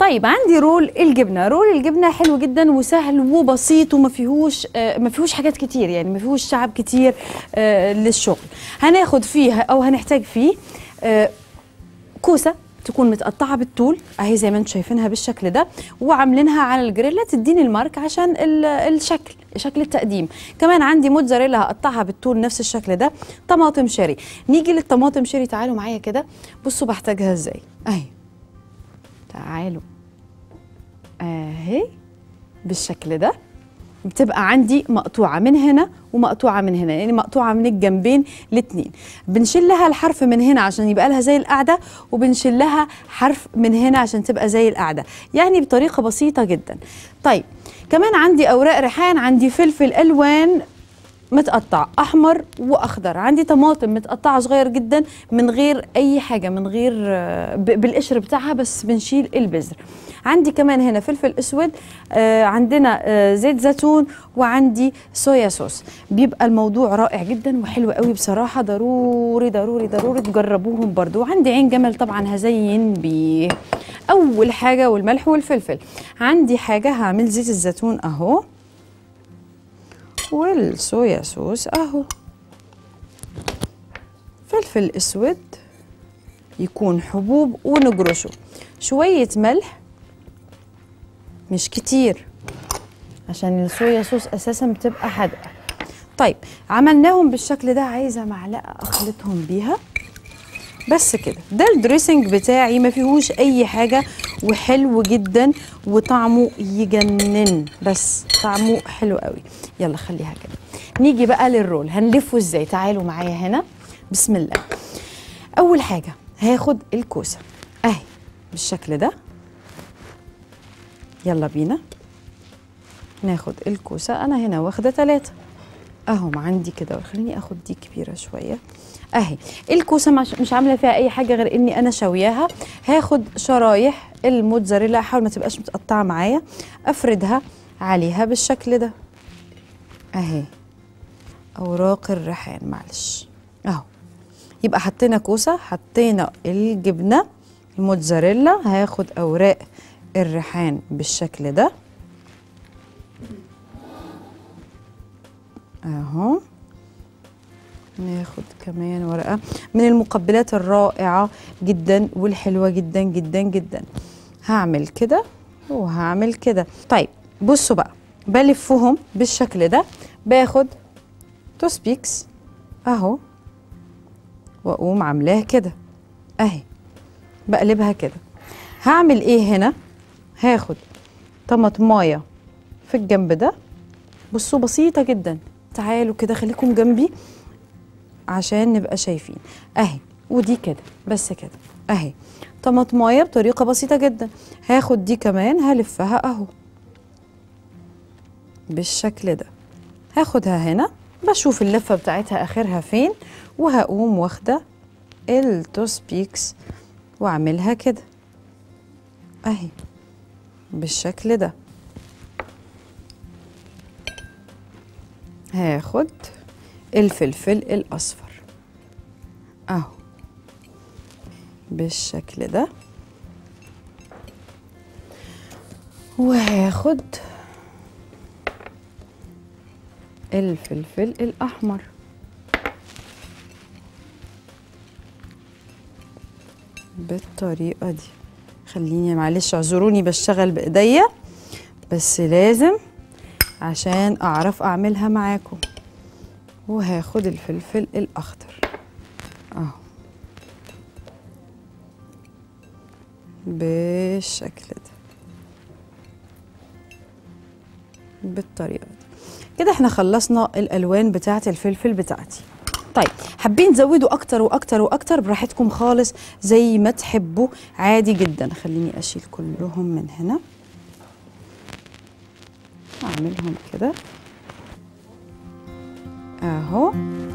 طيب عندي رول الجبنه رول الجبنه حلو جدا وسهل وبسيط وما فيهوش آه ما فيهوش حاجات كتير يعني ما فيهوش شعب كتير آه للشغل هناخد فيه او هنحتاج فيه آه كوسه تكون متقطعه بالطول اهي زي ما انتم شايفينها بالشكل ده وعاملينها على الجريلا تديني المارك عشان ال- الشكل شكل التقديم كمان عندي موتزاريلا هقطعها بالطول نفس الشكل ده طماطم شيري نيجي للطماطم شيري تعالوا معايا كده بصوا بحتاجها ازاي اهي تعالوا اهي بالشكل ده بتبقى عندي مقطوعة من هنا ومقطوعة من هنا يعني مقطوعة من الجنبين الاتنين بنشيل لها الحرف من هنا عشان يبقى لها زي القاعدة وبنشيل لها حرف من هنا عشان تبقى زي القاعدة يعني بطريقة بسيطة جدا طيب كمان عندي أوراق ريحان عندي فلفل ألوان متقطع احمر واخضر عندي طماطم متقطعه صغير جدا من غير اي حاجه من غير آه، ب- بالقشر بتاعها بس بنشيل البذر عندي كمان هنا فلفل اسود آه، عندنا آه، زيت زيتون وعندي صويا صوص بيبقى الموضوع رائع جدا وحلو قوي بصراحه ضروري ضروري ضروري تجربوهم برضو وعندي عين جمل طبعا هزين بيه اول حاجه والملح والفلفل عندي حاجه هعمل زيت الزيتون اهو والصويا صوص اهو فلفل اسود يكون حبوب ونجرشه شوية ملح مش كتير عشان الصويا صوص اساسا بتبقى حادقة طيب عملناهم بالشكل ده عايزة معلقة اخلطهم بيها بس كده ده الدريسنج بتاعي ما فيهوش اي حاجه وحلو جدا وطعمه يجنن بس طعمه حلو قوي يلا خليها كده نيجي بقى للرول هنلفه ازاي تعالوا معايا هنا بسم الله اول حاجه هاخد الكوسه اهي بالشكل ده يلا بينا ناخد الكوسه انا هنا واخده ثلاثه اهم عندي كده خليني اخد دي كبيره شويه اهي الكوسه مش, مش عامله فيها اي حاجه غير اني انا شوياها هاخد شرايح الموتزاريلا احاول ما تبقاش متقطعه معايا افردها عليها بالشكل ده اهي اوراق الريحان معلش اهو يبقى حطينا كوسه حطينا الجبنه الموتزاريلا هاخد اوراق الريحان بالشكل ده اهو ناخد كمان ورقة من المقبلات الرائعة جدا والحلوة جدا جدا جدا هعمل كده وهعمل كده طيب بصوا بقى بلفهم بالشكل ده باخد توسبيكس اهو واقوم عاملاه كده اهي بقلبها كده هعمل ايه هنا هاخد طماطمايه في الجنب ده بصوا بسيطة جدا تعالوا كده خليكم جنبي عشان نبقى شايفين اهي ودي كده بس كده اهي طماطمايه بطريقه بسيطه جدا هاخد دي كمان هلفها اهو بالشكل ده هاخدها هنا بشوف اللفه بتاعتها اخرها فين وهقوم واخده التوسبيكس واعملها كده اهي بالشكل ده هاخد الفلفل الأصفر أهو بالشكل ده وهاخد الفلفل الأحمر بالطريقة دي خليني معلش اعذروني بشتغل بإيديا بس لازم عشان أعرف أعملها معاكم وهاخد الفلفل الاخضر اهو بالشكل ده بالطريقه دي كده احنا خلصنا الالوان بتاعه الفلفل بتاعتي طيب حابين تزودوا اكتر واكتر واكتر براحتكم خالص زي ما تحبوا عادي جدا خليني اشيل كلهم من هنا اعملهم كده اهو